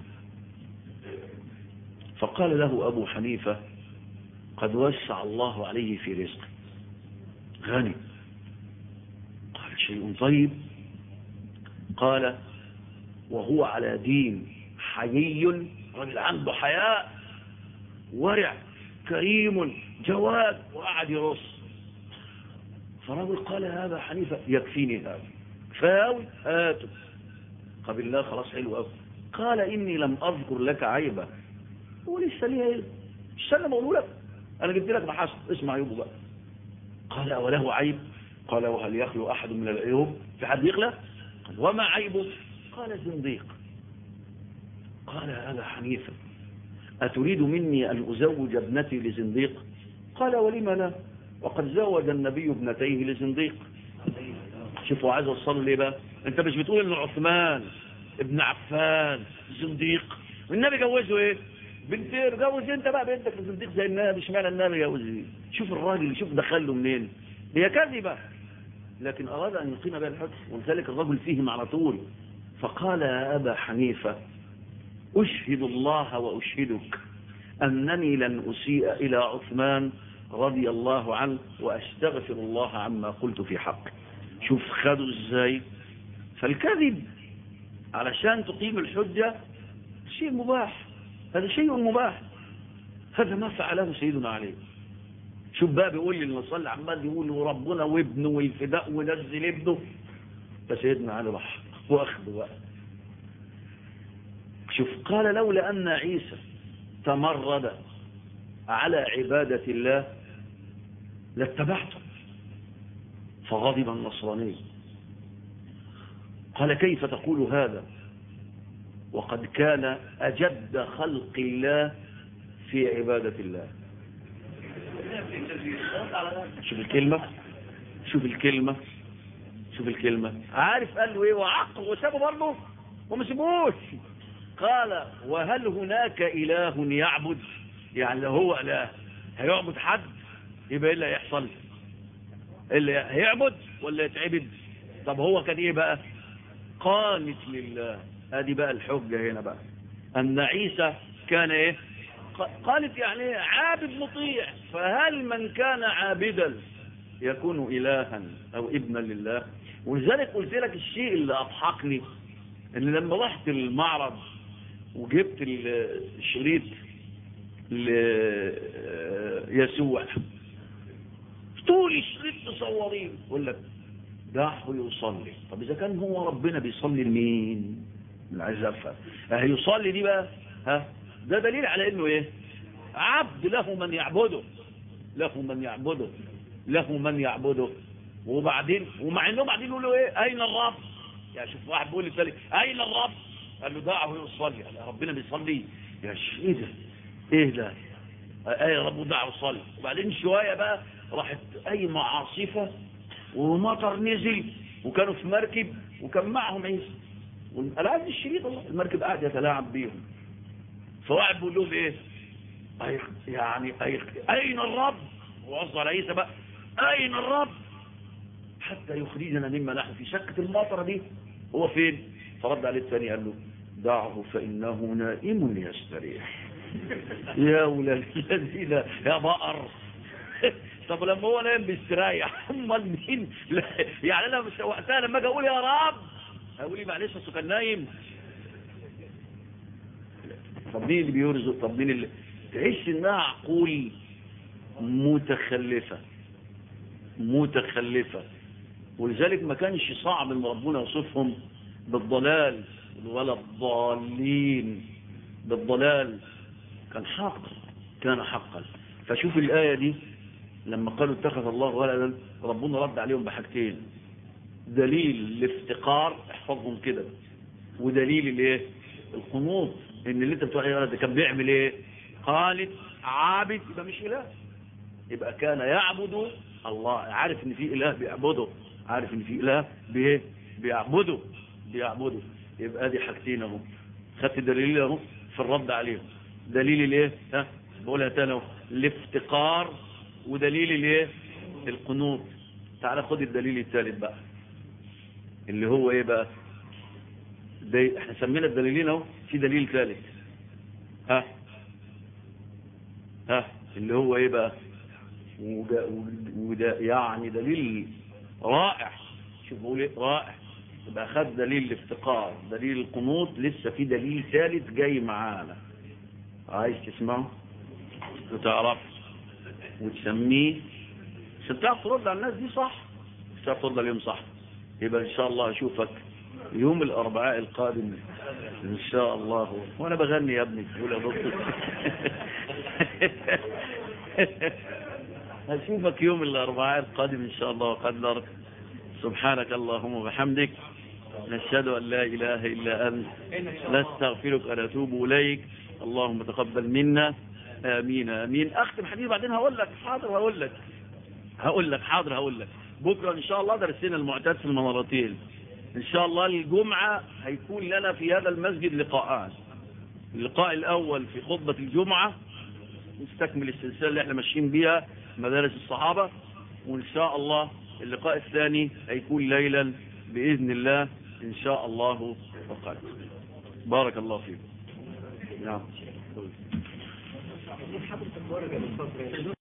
A: فقال له أبو حنيفة قد وسع الله عليه في رزقه غني قال شيء طيب قال وهو على دين حيي رجل عنده حياء ورع كريم جواد وقعد يرص فرجل قال هذا حنيفة يكفيني هذا فاوي هاته قبل الله خلاص حلو قوي قال إني لم أذكر لك عيبا هو لسه ليه عيب استنى ما اقوله لك أنا جبت لك محاسن اسمع عيوبه بقى قال وله عيب قال وهل يخلو أحد من العيوب في حد يخلى قال وما عيبه قال زنديق قال أبا حنيفة أتريد مني أن أزوج ابنتي لزنديق قال ولم لا وقد زوج النبي ابنتيه لزنديق شوفوا عايز اوصل ليه بقى انت مش بتقول ان عثمان ابن عفان زنديق والنبي جوزه ايه بنتين جوز انت بقى بنتك لزنديق زي النبي اشمعنى النبي جوز ايه شوف الراجل شوف دخله منين هي كذبه لكن اراد ان يقيم بها الحكم ولذلك الرجل فيهم على طول فقال يا ابا حنيفه أشهد الله وأشهدك أنني لن أسيء إلى عثمان رضي الله عنه وأستغفر الله عما قلت في حقه شوف خدوا إزاي فالكذب علشان تقيم الحجة شيء مباح هذا شيء مباح هذا ما فعله سيدنا علي شوف بقى بيقول لي المصلي عمال يقول وربنا وابنه والفداء ونزل ابنه فسيدنا علي راح واخده بقى شوف قال لولا أن عيسى تمرد على عبادة الله لاتبعته فغضب النصراني قال كيف تقول هذا وقد كان أجد خلق الله في عبادة الله شوف الكلمة شوف الكلمة شوف الكلمة عارف قال له ايه وعقل وسابه برضه وما سيبوش قال وهل هناك إله يعبد يعني لو هو إله هيعبد حد يبقى إيه اللي هيحصل اللي هيعبد ولا يتعبد طب هو كان إيه بقى قانت لله ادي بقى الحجة هنا بقى أن عيسى كان إيه قالت يعني عابد مطيع فهل من كان عابدا يكون إلها أو ابنا لله ولذلك قلت لك الشيء اللي أضحكني ان لما رحت المعرض وجبت الشريط ليسوع طول الشريط مصورين يقول لك دعه يصلي طب اذا كان هو ربنا بيصلي لمين من عايز افهم هيصلي دي بقى ها ده دليل على انه ايه عبد له من يعبده له من يعبده له من يعبده وبعدين ومع انهم بعدين يقولوا ايه اين الرب يعني شوف واحد بيقول للتاني اين الرب قال له دعه يصلي قال ربنا بيصلي يا شيخ ايه ده ايه ده ايه يا رب دعه يصلي وبعدين شويه بقى راحت قايمه عاصفه ومطر نزل وكانوا في مركب وكان معهم عيسى انا عايز الشريط والله المركب قاعد يتلاعب بيهم فواحد بيقول لهم ايه أيخ يعني أيخ اين الرب وقصد على عيسى بقى اين الرب حتى يخرجنا مما نحن في شكة المطرة دي هو فين فرد عليه الثاني قال له دعه فإنه نائم يستريح يا ولاد الذين يا بقر طب لما هو نايم بيستريح امال مين لا يعني انا مش وقتها لما اجي اقول يا رب هقول لي معلش اصل كان نايم طب مين اللي بيرزق طب مين اللي تحس انها عقول متخلفه متخلفه ولذلك ما كانش صعب ان ربنا يوصفهم بالضلال ولا الضالين بالضلال كان حق كان حقا فشوف الآية دي لما قالوا اتخذ الله ولدا ربنا رد عليهم بحاجتين دليل الافتقار احفظهم كده ودليل الايه القنوط ان اللي انت بتقول عليه ده كان بيعمل ايه قالت عابد يبقى مش اله يبقى كان يعبد الله عارف ان في اله بيعبده عارف ان في اله بايه بيعبده بيعبده يبقى دي حاجتين اهو خدت دليل اهو في الرد عليهم دليل الايه ها بقولها تاني اهو الافتقار ودليل الايه القنوط تعال خد الدليل الثالث بقى اللي هو ايه بقى ده احنا سمينا الدليلين اهو في دليل ثالث ها ها اللي هو ايه بقى وده, وده يعني دليل رائع شوف بقول ايه رائع يبقى خد دليل الافتقار دليل القنوط لسه في دليل ثالث جاي معانا عايز تسمعه وتعرف وتسميه عشان تعرف ترد على الناس دي صح تعرف ترد عليهم صح يبقى ان شاء الله اشوفك يوم الاربعاء القادم ان شاء الله وانا بغني يا ابني تقول يا دكتور اشوفك يوم الاربعاء القادم ان شاء الله وقدر سبحانك اللهم وبحمدك نشهد ان لا اله الا انت نستغفرك ونتوب اليك اللهم تقبل منا امين امين اختم حديث بعدين هقول لك حاضر هقول لك هقول لك حاضر هقول لك بكره ان شاء الله درسنا المعتاد في المنارتين ان شاء الله الجمعة هيكون لنا في هذا المسجد لقاءان اللقاء الاول في خطبة الجمعة نستكمل السلسلة اللي احنا ماشيين بيها مدارس الصحابة وان شاء الله اللقاء الثاني هيكون ليلا باذن الله ان شاء الله وقال بارك الله فيكم نعم